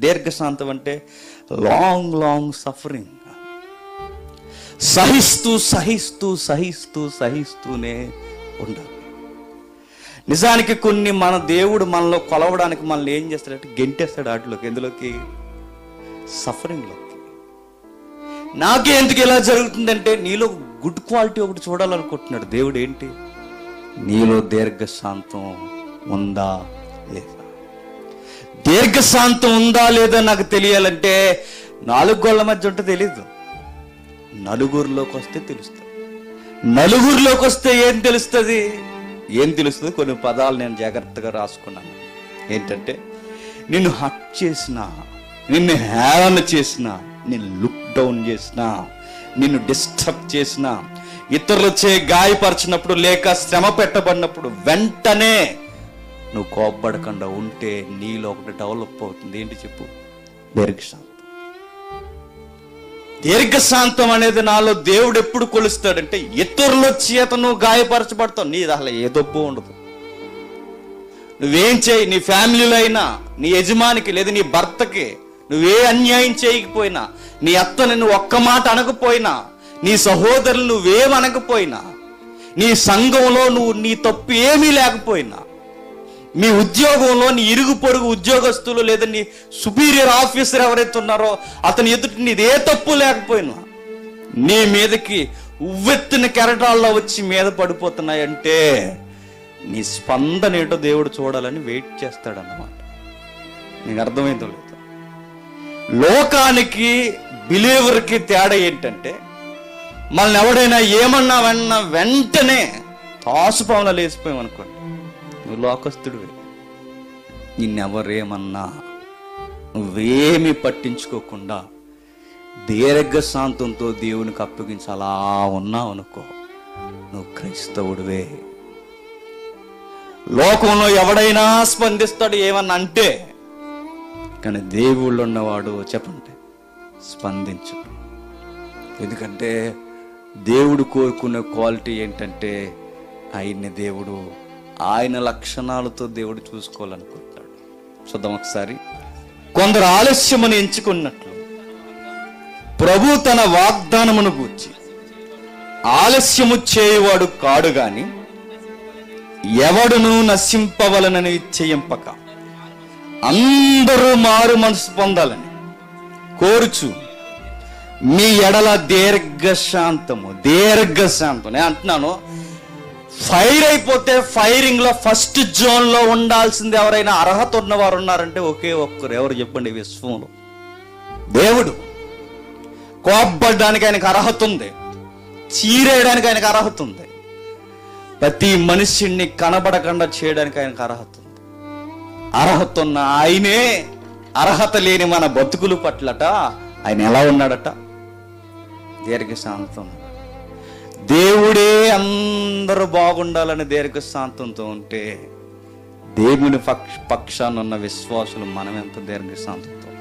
దీర్ఘశాంతం అంటే long long suffering సహిస్తూ సహిస్తూ సహిస్తూ సహిస్తూనే ఉండాలి నిజానికి కొన్ని మన దేవుడు మనలో కొలవడానికి మనల్ని ఏం చేస్తాడంటే గెంటేస్తాడు వాటిలోకి ఎందులోకి సఫరింగ్లోకి నాకే ఎందుకు ఇలా జరుగుతుందంటే నీలో గుడ్ క్వాలిటీ ఒకటి చూడాలనుకుంటున్నాడు దేవుడు ఏంటి నీలో దీర్ఘశాంతం ఉందా లేదా దీర్ఘశాంతం ఉందా లేదా నాకు తెలియాలంటే నాలుగు గోళ్ళ మధ్య ఉంటే తెలీదు నలుగురిలోకి వస్తే తెలుస్తుంది నలుగురిలోకి వస్తే ఏం తెలుస్తుంది ఏం తెలుస్తుంది కొన్ని పదాలు నేను జాగ్రత్తగా రాసుకున్నాను ఏంటంటే నిన్ను హట్ చేసిన నిన్ను హేళన చేసిన నిన్ను లుక్ డౌన్ చేసిన నిన్ను డిస్టర్బ్ చేసిన ఇతరులు చే గాయపరిచినప్పుడు లేక శ్రమ పెట్టబడినప్పుడు వెంటనే నువ్వు కోప్పడకుండా ఉంటే నీలో ఒకటి డెవలప్ అవుతుంది ఏంటి చెప్పు దీర్ఘశాంతం దీర్ఘశాంతం అనేది నాలో దేవుడు ఎప్పుడు కొలుస్తాడంటే ఇతరుల చేత నువ్వు గాయపరచబడతావు నీది అసలు ఏ తప్పు ఉండదు నువ్వేం చేయి నీ ఫ్యామిలీలో అయినా నీ యజమానికి లేదా నీ భర్తకి నువ్వే అన్యాయం చేయకపోయినా నీ అత్తని నువ్వు ఒక్క మాట అనకపోయినా నీ సహోదరులు నువ్వేం అనకపోయినా నీ సంఘంలో నువ్వు నీ తప్పు ఏమీ లేకపోయినా మీ ఉద్యోగంలో నీ ఇరుగు పొరుగు ఉద్యోగస్తులు లేదా నీ సుపీరియర్ ఆఫీసర్ ఎవరైతే ఉన్నారో అతని ఎదుటి నీది ఏ తప్పు లేకపోయినా నీ మీదకి ఉవ్వెత్తిన కెరటాల్లో వచ్చి మీద పడిపోతున్నాయంటే నీ స్పందన ఏంటో దేవుడు చూడాలని వెయిట్ చేస్తాడన్నమాట నీకు అర్థమైందో లేదో లోకానికి బిలీవర్కి తేడా ఏంటంటే మనల్ని ఎవడైనా ఏమన్నా వెన్నా వెంటనే తాసుపాములా లేచిపోయాం అనుకోండి నువ్వు లోకస్తుడివే నిన్నెవరేమన్నా నువ్వేమి పట్టించుకోకుండా దీర్ఘశాంతంతో దేవునికి అప్పగించి అలా ఉన్నావు అనుకో నువ్వు క్రైస్తవుడివే లోకంలో ఎవడైనా స్పందిస్తాడు ఏమన్నా అంటే కానీ దేవుళ్ళు ఉన్నవాడు చెప్పండి స్పందించు ఎందుకంటే దేవుడు కోరుకునే క్వాలిటీ ఏంటంటే ఆయన్ని దేవుడు ఆయన లక్షణాలతో దేవుడు చూసుకోవాలనుకుంటాడు చూద్దాం ఒకసారి కొందరు ఆలస్యమని ఎంచుకున్నట్లు ప్రభు తన వాగ్దానమును గూర్చి ఆలస్యము చేయువాడు కాడు గాని ఎవడును నశింపవలనని చేయింపక అందరూ మారు మనసు పొందాలని కోరుచు మీ ఎడల దీర్ఘశాంతము దీర్ఘశాంతం నేను అంటున్నాను ఫైర్ అయిపోతే ఫైరింగ్ లో ఫస్ట్ జోన్ లో ఉండాల్సింది ఎవరైనా అర్హత ఉన్నవారు ఉన్నారంటే ఒకే ఒక్కరు ఎవరు చెప్పండి ఈ విశ్వంలో దేవుడు కోప్పడ్డానికి ఆయనకు అర్హత ఉంది చీరేయడానికి ఆయనకు అర్హత ఉంది ప్రతి మనిషిని కనబడకుండా చేయడానికి ఆయనకు అర్హత ఉంది అర్హత ఉన్న ఆయనే అర్హత లేని మన బతుకులు పట్లట ఆయన ఎలా ఉన్నాడట దీర్ఘశాంతం దేవుడే అందరూ బాగుండాలని దీర్ఘశాంతంతో ఉంటే దేవుని పక్ష పక్షాన ఉన్న విశ్వాసులు మనం ఎంత దీర్ఘశాంతంతో